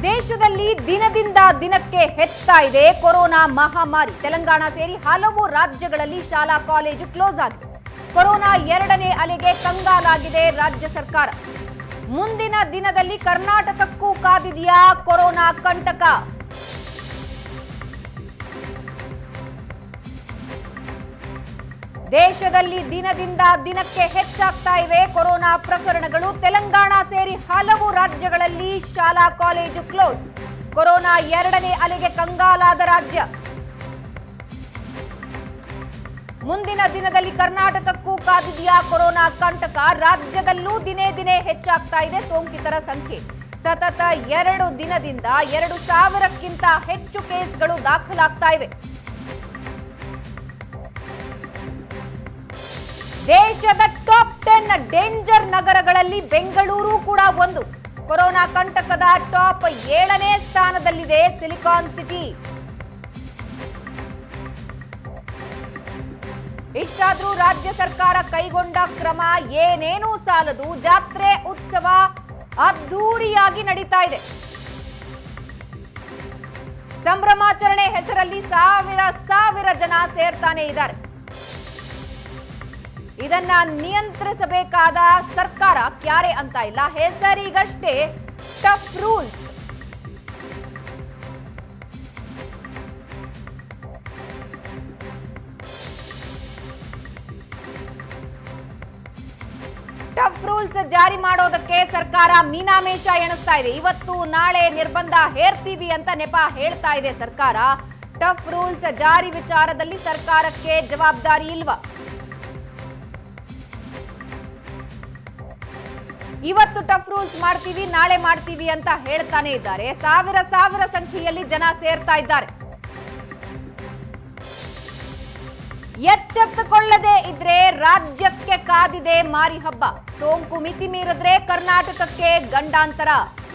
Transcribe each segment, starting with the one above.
ದೇಶದಲ್ಲಿ ದಿನದಿಂದ ದಿನಕ್ಕೆ ಹೆಚ್ಚುತ್ತಾ ಇದೆ ಕೊರೋನಾ ಮಹಾಮಾರಿ ತೆಲಂಗಾಣ ಸೇರಿ ಹಲವು ರಾಜ್ಯಗಳಲ್ಲಿ ಶಾಲಾ ಕಾಲೇಜು ಕ್ಲೋಸ್ ಆಗಿದೆ ಕೊರೋನಾ ಎರಡನೇ ಅಲೆಗೆ ಕಂಗಾಲಾಗಿದೆ ರಾಜ್ಯ ಸರ್ಕಾರ ಮುಂದಿನ ದಿನದಲ್ಲಿ ಕರ್ನಾಟಕಕ್ಕೂ ಕಾದಿದೆಯಾ ಕೊರೋನಾ ಕಂಟಕ ದೇಶದಲ್ಲಿ ದಿನದಿಂದ ದಿನಕ್ಕೆ ಹೆಚ್ಚಾಗ್ತಾ ಇವೆ ಕೊರೋನಾ ಪ್ರಕರಣಗಳು ತೆಲಂಗಾಣ ಸೇರಿ ಹಲವು ರಾಜ್ಯಗಳಲ್ಲಿ ಶಾಲಾ ಕಾಲೇಜು ಕ್ಲೋಸ್ ಕೊರೋನಾ ಎರಡನೇ ಅಲೆಗೆ ಕಂಗಾಲಾದ ರಾಜ್ಯ ಮುಂದಿನ ದಿನದಲ್ಲಿ ಕರ್ನಾಟಕಕ್ಕೂ ಕಾದಿದೆಯಾ ಕೊರೋನಾ ಕಂಟಕ ರಾಜ್ಯದಲ್ಲೂ ದಿನೇ ದಿನೇ ಹೆಚ್ಚಾಗ್ತಾ ಇದೆ ಸೋಂಕಿತರ ಸಂಖ್ಯೆ ಸತತ ಎರಡು ದಿನದಿಂದ ಎರಡು ಸಾವಿರಕ್ಕಿಂತ ಹೆಚ್ಚು ಕೇಸ್ಗಳು ದಾಖಲಾಗ್ತಾ ಇವೆ ದೇಶದ ಟಾಪ್ ಟೆನ್ ಡೇಂಜರ್ ನಗರಗಳಲ್ಲಿ ಬೆಂಗಳೂರು ಕೂಡ ಒಂದು ಕೊರೋನಾ ಕಂಟಕದ ಟಾಪ್ ಏಳನೇ ಸ್ಥಾನದಲ್ಲಿದೆ ಸಿಲಿಕಾನ್ ಸಿಟಿ ಇಷ್ಟಾದ್ರೂ ರಾಜ್ಯ ಸರ್ಕಾರ ಕೈಗೊಂಡ ಕ್ರಮ ಏನೇನೂ ಸಾಲದು ಜಾತ್ರೆ ಉತ್ಸವ ಅದ್ಧೂರಿಯಾಗಿ ನಡೀತಾ ಇದೆ ಸಂಭ್ರಮಾಚರಣೆ ಹೆಸರಲ್ಲಿ ಸಾವಿರ ಸಾವಿರ ಜನ ಸೇರ್ತಾನೆ ಇದ್ದಾರೆ ಇದನ್ನ ನಿಯಂತ್ರಿಸಬೇಕಾದ ಸರ್ಕಾರ ಕ್ಯಾರೆ ಅಂತ ಇಲ್ಲ ಹೆಸರಿಗಷ್ಟೇ ಟಫ್ ರೂಲ್ಸ್ ಟಫ್ ರೂಲ್ಸ್ ಜಾರಿ ಮಾಡೋದಕ್ಕೆ ಸರ್ಕಾರ ಮೀನಾಮೇಷ ಎಣಿಸ್ತಾ ಇದೆ ಇವತ್ತು ನಾಳೆ ನಿರ್ಬಂಧ ಹೇರ್ತೀವಿ ಅಂತ ನೆಪ ಹೇಳ್ತಾ ಇದೆ ಸರ್ಕಾರ ಟಫ್ ರೂಲ್ಸ್ ಜಾರಿ ವಿಚಾರದಲ್ಲಿ ಸರ್ಕಾರಕ್ಕೆ ಜವಾಬ್ದಾರಿ ಇಲ್ವಾ ಇವತ್ತು ಟಫ್ ರೂಲ್ಸ್ ಮಾಡ್ತೀವಿ ನಾಳೆ ಮಾಡ್ತೀವಿ ಅಂತ ಹೇಳ್ತಾನೆ ಇದ್ದಾರೆ ಸಾವಿರ ಸಾವಿರ ಸಂಖ್ಯೆಯಲ್ಲಿ ಜನ ಸೇರ್ತಾ ಇದ್ದಾರೆ ಎಚ್ಚೆತ್ತುಕೊಳ್ಳದೆ ಇದ್ರೆ ರಾಜ್ಯಕ್ಕೆ ಕಾದಿದೆ ಮಾರಿ ಹಬ್ಬ ಸೋಂಕು ಮಿತಿ ಮೀರಿದ್ರೆ ಕರ್ನಾಟಕಕ್ಕೆ ಗಂಡಾಂತರ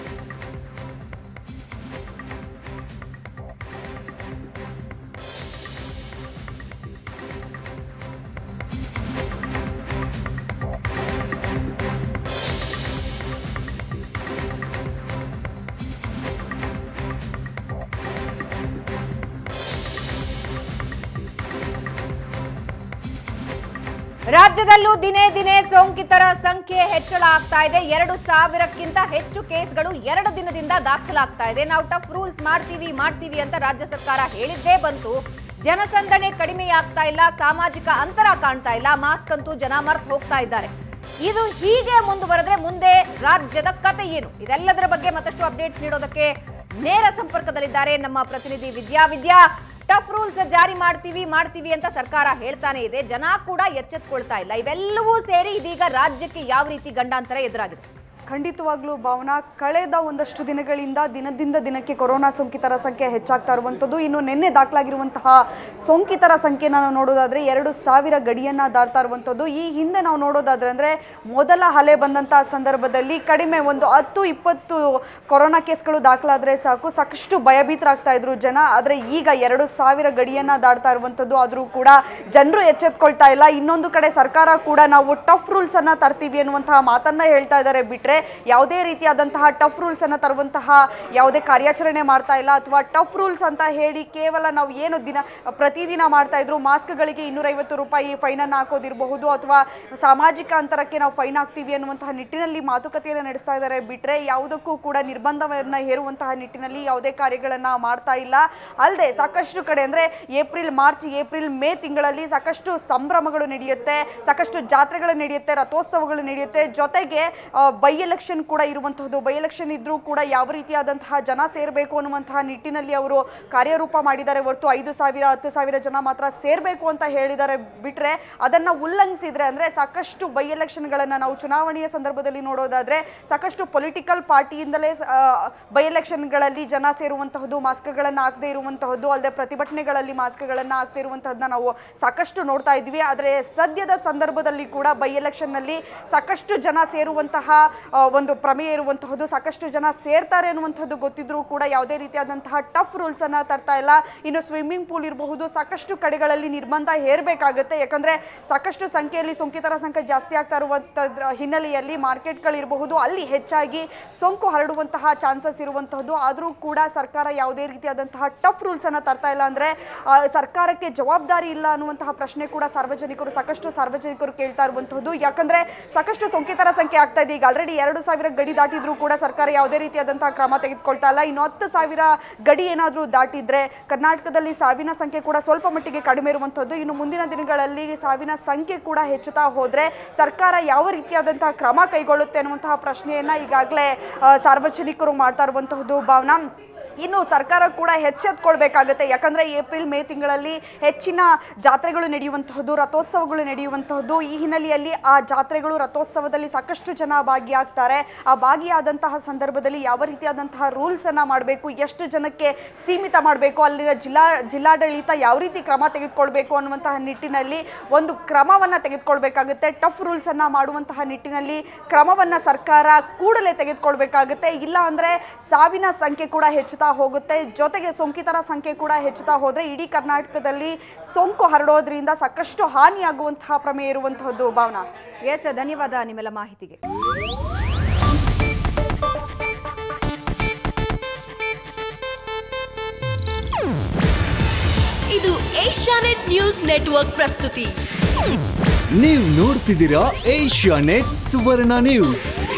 ರಾಜ್ಯದಲ್ಲೂ ದಿನೇ ದಿನೇ ಸೋಂಕಿತರ ಸಂಖ್ಯೆ ಹೆಚ್ಚಳ ಆಗ್ತಾ ಇದೆ ಎರಡು ಸಾವಿರಕ್ಕಿಂತ ಹೆಚ್ಚು ಕೇಸ್ಗಳು ಎರಡು ದಿನದಿಂದ ದಾಖಲಾಗ್ತಾ ಇದೆ ನಾವು ಟಫ್ ರೂಲ್ಸ್ ಮಾಡ್ತೀವಿ ಮಾಡ್ತೀವಿ ಅಂತ ರಾಜ್ಯ ಸರ್ಕಾರ ಹೇಳಿದ್ದೇ ಬಂತು ಜನಸಂದಣಿ ಕಡಿಮೆ ಆಗ್ತಾ ಇಲ್ಲ ಸಾಮಾಜಿಕ ಅಂತರ ಕಾಣ್ತಾ ಇಲ್ಲ ಮಾಸ್ಕ್ ಅಂತೂ ಜನ ಮರ್ತು ಹೋಗ್ತಾ ಇದ್ದಾರೆ ಇದು ಹೀಗೆ ಮುಂದುವರೆದ್ರೆ ಮುಂದೆ ರಾಜ್ಯದ ಕತೆ ಏನು ಇದೆಲ್ಲದರ ಬಗ್ಗೆ ಮತ್ತಷ್ಟು ಅಪ್ಡೇಟ್ಸ್ ನೀಡೋದಕ್ಕೆ ನೇರ ಸಂಪರ್ಕದಲ್ಲಿದ್ದಾರೆ ನಮ್ಮ ಪ್ರತಿನಿಧಿ ವಿದ್ಯಾ ವಿದ್ಯಾ ಟಫ್ ರೂಲ್ಸ್ ಜಾರಿ ಮಾಡ್ತೀವಿ ಮಾಡ್ತೀವಿ ಅಂತ ಸರ್ಕಾರ ಹೇಳ್ತಾನೆ ಇದೆ ಜನ ಕೂಡ ಎಚ್ಚೆತ್ಕೊಳ್ತಾ ಇಲ್ಲ ಇವೆಲ್ಲವೂ ಸೇರಿ ಇದೀಗ ರಾಜ್ಯಕ್ಕೆ ಯಾವ ರೀತಿ ಗಂಡಾಂತರ ಎದುರಾಗಿದೆ ಖಂಡಿತವಾಗ್ಲೂ ಭಾವನಾ ಕಳೆದ ಒಂದಷ್ಟು ದಿನಗಳಿಂದ ದಿನದಿಂದ ದಿನಕ್ಕೆ ಕೊರೋನಾ ಸೋಂಕಿತರ ಸಂಖ್ಯೆ ಹೆಚ್ಚಾಗ್ತಾ ಇರುವಂಥದ್ದು ಇನ್ನು ನಿನ್ನೆ ದಾಖಲಾಗಿರುವಂತಹ ಸೋಂಕಿತರ ಸಂಖ್ಯೆ ನಾವು ನೋಡೋದಾದ್ರೆ ಎರಡು ಸಾವಿರ ಗಡಿಯನ್ನ ದಾಟ್ತಾ ಇರುವಂಥದ್ದು ಈ ಹಿಂದೆ ನಾವು ನೋಡೋದಾದ್ರೆ ಅಂದ್ರೆ ಮೊದಲ ಅಲೆ ಬಂದಂತಹ ಸಂದರ್ಭದಲ್ಲಿ ಕಡಿಮೆ ಒಂದು ಹತ್ತು ಇಪ್ಪತ್ತು ಕೊರೋನಾ ಕೇಸ್ಗಳು ದಾಖಲಾದ್ರೆ ಸಾಕು ಸಾಕಷ್ಟು ಭಯಭೀತರಾಗ್ತಾ ಇದ್ರು ಜನ ಆದ್ರೆ ಈಗ ಎರಡು ಸಾವಿರ ಗಡಿಯನ್ನ ದಾಟ್ತಾ ಇರುವಂಥದ್ದು ಆದ್ರೂ ಕೂಡ ಜನರು ಎಚ್ಚೆತ್ಕೊಳ್ತಾ ಇಲ್ಲ ಇನ್ನೊಂದು ಕಡೆ ಸರ್ಕಾರ ಕೂಡ ನಾವು ಟಫ್ ರೂಲ್ಸ್ ಅನ್ನ ತರ್ತೀವಿ ಅನ್ನುವಂತಹ ಮಾತನ್ನ ಹೇಳ್ತಾ ಇದ್ದಾರೆ ಬಿಟ್ರೆ ಯಾವುದೇ ರೀತಿಯಾದಂತಹ ಟಫ್ ರೂಲ್ಸ್ ಅನ್ನ ತರುವಂತಹ ಯಾವುದೇ ಕಾರ್ಯಾಚರಣೆ ಮಾಡ್ತಾ ಇಲ್ಲ ಅಥವಾ ಟಫ್ ರೂಲ್ಸ್ ಅಂತ ಹೇಳಿ ಕೇವಲ ನಾವು ಏನು ದಿನ ಪ್ರತಿದಿನ ಮಾಡ್ತಾ ಇದ್ರು ಮಾಸ್ಕ್ಗಳಿಗೆ ಇನ್ನೂರೈವತ್ತು ರೂಪಾಯಿ ಫೈನ್ ಅನ್ನ ಹಾಕೋದಿರಬಹುದು ಅಥವಾ ಸಾಮಾಜಿಕ ಅಂತರಕ್ಕೆ ನಾವು ಫೈನ್ ಹಾಕ್ತೀವಿ ಅನ್ನುವಂತಹ ನಿಟ್ಟಿನಲ್ಲಿ ಮಾತುಕತೆಯನ್ನು ನಡೆಸ್ತಾ ಇದ್ದಾರೆ ಬಿಟ್ರೆ ಯಾವುದಕ್ಕೂ ಕೂಡ ನಿರ್ಬಂಧವನ್ನ ಹೇರುವಂತಹ ನಿಟ್ಟಿನಲ್ಲಿ ಯಾವುದೇ ಕಾರ್ಯಗಳನ್ನ ಮಾಡ್ತಾ ಇಲ್ಲ ಅಲ್ಲದೆ ಸಾಕಷ್ಟು ಕಡೆ ಅಂದ್ರೆ ಏಪ್ರಿಲ್ ಮಾರ್ಚ್ ಏಪ್ರಿಲ್ ಮೇ ತಿಂಗಳಲ್ಲಿ ಸಾಕಷ್ಟು ಸಂಭ್ರಮಗಳು ನಡೆಯುತ್ತೆ ಸಾಕಷ್ಟು ಜಾತ್ರೆಗಳು ನಡೆಯುತ್ತೆ ರಥೋತ್ಸವಗಳು ನಡೆಯುತ್ತೆ ಜೊತೆಗೆ ಬೈ ಎಲೆಕ್ಷನ್ ಕೂಡ ಇರುವಂತಹದ್ದು ಬೈ ಎಲೆಕ್ಷನ್ ಇದ್ರೂ ಕೂಡ ಯಾವ ರೀತಿಯಾದಂತಹ ಜನ ಸೇರಬೇಕು ಅನ್ನುವಂತಹ ನಿಟ್ಟಿನಲ್ಲಿ ಅವರು ಕಾರ್ಯರೂಪ ಮಾಡಿದ್ದಾರೆ ಹೊರತು ಐದು ಸಾವಿರ ಹತ್ತು ಸಾವಿರ ಜನ ಮಾತ್ರ ಸೇರಬೇಕು ಅಂತ ಹೇಳಿದ್ದಾರೆ ಬಿಟ್ರೆ ಅದನ್ನ ಉಲ್ಲಂಘಿಸಿದ್ರೆ ಅಂದ್ರೆ ಸಾಕಷ್ಟು ಬೈ ಎಲೆಕ್ಷನ್ಗಳನ್ನ ನಾವು ಚುನಾವಣೆಯ ಸಂದರ್ಭದಲ್ಲಿ ನೋಡೋದಾದ್ರೆ ಸಾಕಷ್ಟು ಪೊಲಿಟಿಕಲ್ ಪಾರ್ಟಿಯಿಂದಲೇ ಬೈ ಎಲೆಕ್ಷನ್ಗಳಲ್ಲಿ ಜನ ಸೇರುವಂತಹದ್ದು ಮಾಸ್ಕ್ಗಳನ್ನು ಹಾಕದೇ ಇರುವಂತಹದ್ದು ಅಲ್ಲದೆ ಪ್ರತಿಭಟನೆಗಳಲ್ಲಿ ಮಾಸ್ಕ್ಗಳನ್ನು ಹಾಕದೇ ಇರುವಂತಹದ್ದನ್ನ ನಾವು ಸಾಕಷ್ಟು ನೋಡ್ತಾ ಇದ್ವಿ ಆದರೆ ಸದ್ಯದ ಸಂದರ್ಭದಲ್ಲಿ ಕೂಡ ಬೈ ಎಲೆಕ್ಷನ್ನಲ್ಲಿ ಸಾಕಷ್ಟು ಜನ ಸೇರುವಂತಹ ಆ, ಒಂದು ಪ್ರಮೇಯ ಇರುವಂತಹದ್ದು ಸಾಕಷ್ಟು ಜನ ಸೇರ್ತಾರೆ ಅನ್ನುವಂಥದ್ದು ಗೊತ್ತಿದ್ರೂ ಕೂಡ ಯಾವುದೇ ರೀತಿಯಾದಂತಹ ಟಫ್ ರೂಲ್ಸ್ ಅನ್ನ ತರ್ತಾ ಇಲ್ಲ ಇನ್ನು ಸ್ವಿಮ್ಮಿಂಗ್ ಪೂಲ್ ಇರಬಹುದು ಸಾಕಷ್ಟು ಕಡೆಗಳಲ್ಲಿ ನಿರ್ಬಂಧ ಹೇರಬೇಕಾಗುತ್ತೆ ಯಾಕಂದ್ರೆ ಸಾಕಷ್ಟು ಸಂಖ್ಯೆಯಲ್ಲಿ ಸೋಂಕಿತರ ಸಂಖ್ಯೆ ಜಾಸ್ತಿ ಆಗ್ತಾ ಇರುವಂತದ್ರ ಹಿನ್ನೆಲೆಯಲ್ಲಿ ಮಾರ್ಕೆಟ್ಗಳಿರಬಹುದು ಅಲ್ಲಿ ಹೆಚ್ಚಾಗಿ ಸೋಂಕು ಹರಡುವಂತಹ ಚಾನ್ಸಸ್ ಇರುವಂತಹದ್ದು ಆದರೂ ಕೂಡ ಸರ್ಕಾರ ಯಾವುದೇ ರೀತಿಯಾದಂತಹ ಟಫ್ ರೂಲ್ಸ್ ಅನ್ನ ತರ್ತಾ ಇಲ್ಲ ಅಂದ್ರೆ ಆ, ಸರ್ಕಾರಕ್ಕೆ ಜವಾಬ್ದಾರಿ ಇಲ್ಲ ಅನ್ನುವಂತಹ ಪ್ರಶ್ನೆ ಕೂಡ ಸಾರ್ವಜನಿಕರು ಸಾಕಷ್ಟು ಸಾರ್ವಜನಿಕರು ಕೇಳ್ತಾ ಇರುವಂತಹದ್ದು ಯಾಕಂದ್ರೆ ಸಾಕಷ್ಟು ಸೋಂಕಿತರ ಸಂಖ್ಯೆ ಆಗ್ತಾ ಇದೆ ಈಗ ಆಲ್ರೆಡಿ ಎರಡು ಸಾವಿರ ಗಡಿ ದಾಟಿದ್ರೂ ಕೂಡ ಸರ್ಕಾರ ಯಾವುದೇ ರೀತಿಯಾದಂತಹ ಕ್ರಮ ತೆಗೆದುಕೊಳ್ತಾ ಇಲ್ಲ ಇನ್ನು ಹತ್ತು ಸಾವಿರ ಗಡಿ ಏನಾದರೂ ದಾಟಿದ್ರೆ ಕರ್ನಾಟಕದಲ್ಲಿ ಸಾವಿನ ಸಂಖ್ಯೆ ಕೂಡ ಸ್ವಲ್ಪ ಮಟ್ಟಿಗೆ ಕಡಿಮೆ ಇರುವಂತಹದ್ದು ಇನ್ನು ಮುಂದಿನ ದಿನಗಳಲ್ಲಿ ಸಾವಿನ ಸಂಖ್ಯೆ ಕೂಡ ಹೆಚ್ಚುತ್ತಾ ಹೋದ್ರೆ ಸರ್ಕಾರ ಯಾವ ರೀತಿಯಾದಂತಹ ಕ್ರಮ ಕೈಗೊಳ್ಳುತ್ತೆ ಅನ್ನುವಂತಹ ಪ್ರಶ್ನೆಯನ್ನ ಈಗಾಗಲೇ ಆ, ಸಾರ್ವಜನಿಕರು ಮಾಡ್ತಾ ಇರುವಂತಹದ್ದು ಭಾವನಾ ಇನ್ನು ಸರ್ಕಾರ ಕೂಡ ಎಚ್ಚೆತ್ಕೊಳ್ಬೇಕಾಗುತ್ತೆ ಯಾಕಂದ್ರೆ ಏಪ್ರಿಲ್ ಮೇ ತಿಂಗಳಲ್ಲಿ ಹೆಚ್ಚಿನ ಜಾತ್ರೆಗಳು ನಡೆಯುವಂತಹದ್ದು ರಥೋತ್ಸವಗಳು ನಡೆಯುವಂತಹದ್ದು ಈ ಹಿನ್ನೆಲೆಯಲ್ಲಿ ಆ ಜಾತ್ರೆಗಳು ರಥೋತ್ಸವದಲ್ಲಿ ಸಾಕಷ್ಟು ಜನ ಭಾಗಿಯಾಗ್ತಾರೆ ಆ ಭಾಗಿಯಾದಂತಹ ಸಂದರ್ಭದಲ್ಲಿ ಯಾವ ರೀತಿಯಾದಂತಹ ರೂಲ್ಸ್ ಅನ್ನ ಮಾಡಬೇಕು ಎಷ್ಟು ಜನಕ್ಕೆ ಸೀಮಿತ ಮಾಡಬೇಕು ಅಲ್ಲಿನ ಜಿಲ್ಲಾ ಜಿಲ್ಲಾಡಳಿತ ಯಾವ ರೀತಿ ಕ್ರಮ ತೆಗೆದುಕೊಳ್ಬೇಕು ಅನ್ನುವಂತಹ ನಿಟ್ಟಿನಲ್ಲಿ ಒಂದು ಕ್ರಮವನ್ನ ತೆಗೆದುಕೊಳ್ಬೇಕಾಗುತ್ತೆ ಟಫ್ ರೂಲ್ಸ್ ಅನ್ನ ಮಾಡುವಂತಹ ನಿಟ್ಟಿನಲ್ಲಿ ಕ್ರಮವನ್ನ ಸರ್ಕಾರ ಕೂಡಲೇ ತೆಗೆದುಕೊಳ್ಬೇಕಾಗುತ್ತೆ ಇಲ್ಲ ಅಂದ್ರೆ ಸಾವಿನ ಸಂಖ್ಯೆ ಕೂಡ ಹೆಚ್ಚುತ್ತಾ ಹೋಗುತ್ತೆ ಜೊತೆಗೆ ಸೋಂಕಿತರ ಸಂಖ್ಯೆ ಕೂಡ ಹೆಚ್ಚುತ್ತಾ ಹೋದ್ರೆ ಇಡೀ ಕರ್ನಾಟಕದಲ್ಲಿ ಸೋಂಕು ಹರಡೋದ್ರಿಂದ ಸಾಕಷ್ಟು ಹಾನಿಯಾಗುವಂತಹ ಪ್ರಮೇಯ ಇರುವಂತಹದ್ದು ಭಾವನಾ ಎಸ್ ಧನ್ಯವಾದ ನಿಮ್ಮೆಲ್ಲ ಮಾಹಿತಿಗೆ ಇದು ಏಷ್ಯಾನೆಟ್ ನ್ಯೂಸ್ ನೆಟ್ವರ್ಕ್ ಪ್ರಸ್ತುತಿ ನೀವು ನೋಡ್ತಿದ್ದೀರಾ ಏಷ್ಯಾ ನೆಟ್ ಸುವರ್ಣ ನ್ಯೂಸ್